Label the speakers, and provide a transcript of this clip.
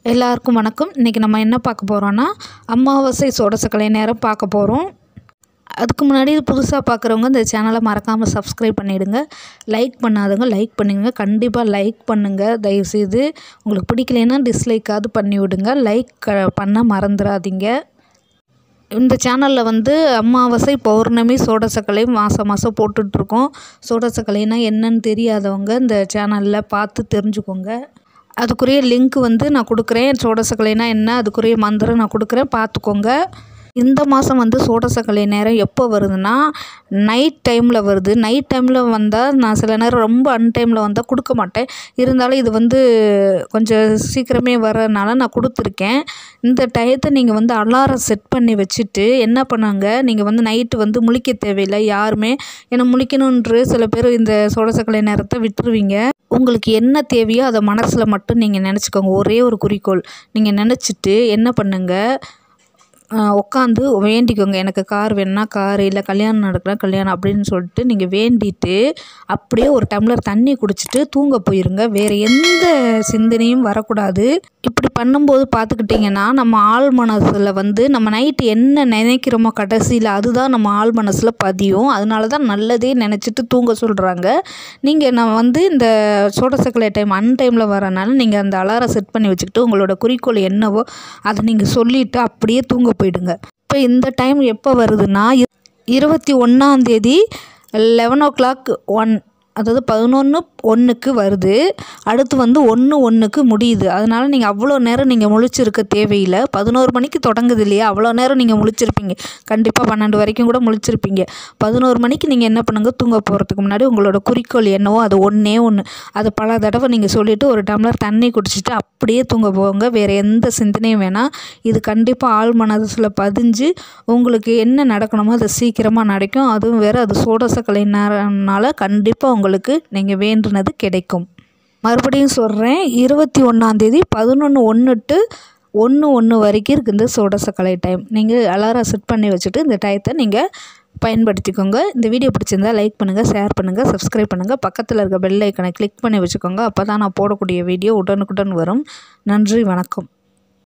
Speaker 1: எல்லாருக்கும் வணக்கம் இன்றைக்கி நம்ம என்ன பார்க்க போகிறோன்னா அமாவாசை சோடசக்கலை நேரம் பார்க்க போகிறோம் அதுக்கு முன்னாடி புதுசாக பார்க்குறவங்க இந்த சேனலை மறக்காமல் சப்ஸ்கிரைப் பண்ணிவிடுங்க லைக் பண்ணாதவங்க லைக் பண்ணுங்க கண்டிப்பாக லைக் பண்ணுங்கள் தயவுசெய்து உங்களுக்கு பிடிக்கலைன்னா டிஸ்லைக்காவது பண்ணி விடுங்க லைக் பண்ண மறந்துடாதீங்க இந்த சேனலில் வந்து அமாவாசை பௌர்ணமி சோடசக்கலை மாதம் மாதம் போட்டுட்ருக்கோம் சோடசக்கலைனா என்னன்னு தெரியாதவங்க இந்த சேனலில் பார்த்து தெரிஞ்சுக்கோங்க அதுக்குரிய லிங்க் வந்து நான் கொடுக்குறேன் சோடசக்கலைனா என்ன அதுக்குரிய மந்திரம் நான் கொடுக்குறேன் பார்த்துக்கோங்க இந்த மாதம் வந்து சோடசக்கலை நேரம் எப்போ வருதுன்னா நைட் டைமில் வருது நைட் டைமில் வந்தால் நான் சில நேரம் ரொம்ப அன்டைமில் வந்தால் கொடுக்க மாட்டேன் இருந்தாலும் இது வந்து கொஞ்சம் சீக்கிரமே வரனால நான் கொடுத்துருக்கேன் இந்த டயத்தை நீங்கள் வந்து அலாரம் செட் பண்ணி வச்சுட்டு என்ன பண்ணாங்க நீங்கள் வந்து நைட்டு வந்து முழிக்க தேவையில்லை யாருமே ஏன்னா முழிக்கணுன்ற சில பேர் இந்த சோடசக்கலை நேரத்தை விட்டுருவீங்க உங்களுக்கு என்ன தேவையோ அதை மனசில் மட்டும் நீங்கள் நினச்சிக்கோங்க ஒரே ஒரு குறிக்கோள் நீங்கள் நினச்சிட்டு என்ன பண்ணுங்கள் உட்காந்து வேண்டிக்கோங்க எனக்கு கார் வேணும்னா கார் இல்லை கல்யாணம் நடக்கலாம் கல்யாணம் அப்படின்னு சொல்லிட்டு நீங்கள் வேண்டிட்டு அப்படியே ஒரு டம்ளர் தண்ணி குடிச்சிட்டு தூங்க போயிருங்க வேறு எந்த சிந்தனையும் வரக்கூடாது இப்படி பண்ணும்போது பார்த்துக்கிட்டிங்கன்னா நம்ம ஆள் மனசில் வந்து நம்ம நைட்டு என்ன நினைக்கிறோமோ கடைசியில் அதுதான் நம்ம ஆள் மனசில் பதியும் அதனால தான் நல்லதே நினச்சிட்டு தூங்க சொல்கிறாங்க நீங்கள் நான் வந்து இந்த சோடசக்கலை டைம் அன் டைமில் வரனால நீங்கள் அந்த அலாரம் செட் பண்ணி வச்சுக்கிட்டு உங்களோட குறிக்கோள் என்னவோ அதை நீங்கள் சொல்லிவிட்டு அப்படியே தூங்க போயிடுங்க இப்போ இந்த டைம் எப்போ வருதுன்னா இருபத்தி ஒன்றாந்தேதி லெவன் ஓ கிளாக் ஒன் அதாவது பதினொன்று ஒன்றுக்கு வருது அடுத்து வந்து ஒன்று ஒன்றுக்கு முடியுது அதனால் நீங்கள் அவ்வளோ நேரம் நீங்கள் முழிச்சிருக்க தேவையில்லை பதினோரு மணிக்கு தொடங்குது இல்லையா அவ்வளோ நேரம் நீங்கள் முழிச்சிருப்பீங்க கண்டிப்பாக பன்னெண்டு வரைக்கும் கூட முழிச்சிருப்பீங்க பதினோரு மணிக்கு நீங்கள் என்ன பண்ணுங்கள் தூங்க போகிறதுக்கு முன்னாடி உங்களோட குறிக்கோள் என்னவோ அது ஒன்றே ஒன்று அது பல தடவை நீங்கள் சொல்லிவிட்டு ஒரு டம்ளர் தண்ணி குடிச்சிட்டு அப்படியே தூங்க போங்க வேறு எந்த சிந்தனையும் வேணாம் இது கண்டிப்பாக ஆள் மனசில் பதிஞ்சு உங்களுக்கு என்ன நடக்கணுமோ அது சீக்கிரமாக நடக்கும் அதுவும் வேறு அது சோடசக்கலை நேரம்னால கண்டிப்பாக உங்களுக்கு நீங்கள் வேண்டுனது கிடைக்கும் மறுபடியும் சொல்கிறேன் இருபத்தி ஒன்றாந்தேதி பதினொன்று ஒன்று டு ஒன்று ஒன்று வரைக்கும் இருக்குது இந்த சோடசக்கலை டைம் நீங்கள் அலாரம் செட் பண்ணி வச்சுட்டு இந்த டயத்தை நீங்கள் பயன்படுத்திக்கோங்க இந்த வீடியோ பிடிச்சிருந்தா லைக் பண்ணுங்கள் ஷேர் பண்ணுங்கள் சப்ஸ்கிரைப் பண்ணுங்கள் பக்கத்தில் இருக்க பெல் ஐக்கனை கிளிக் பண்ணி வச்சுக்கோங்க அப்போ தான் நான் போடக்கூடிய வீடியோ உடனுக்குடன் வரும் நன்றி வணக்கம்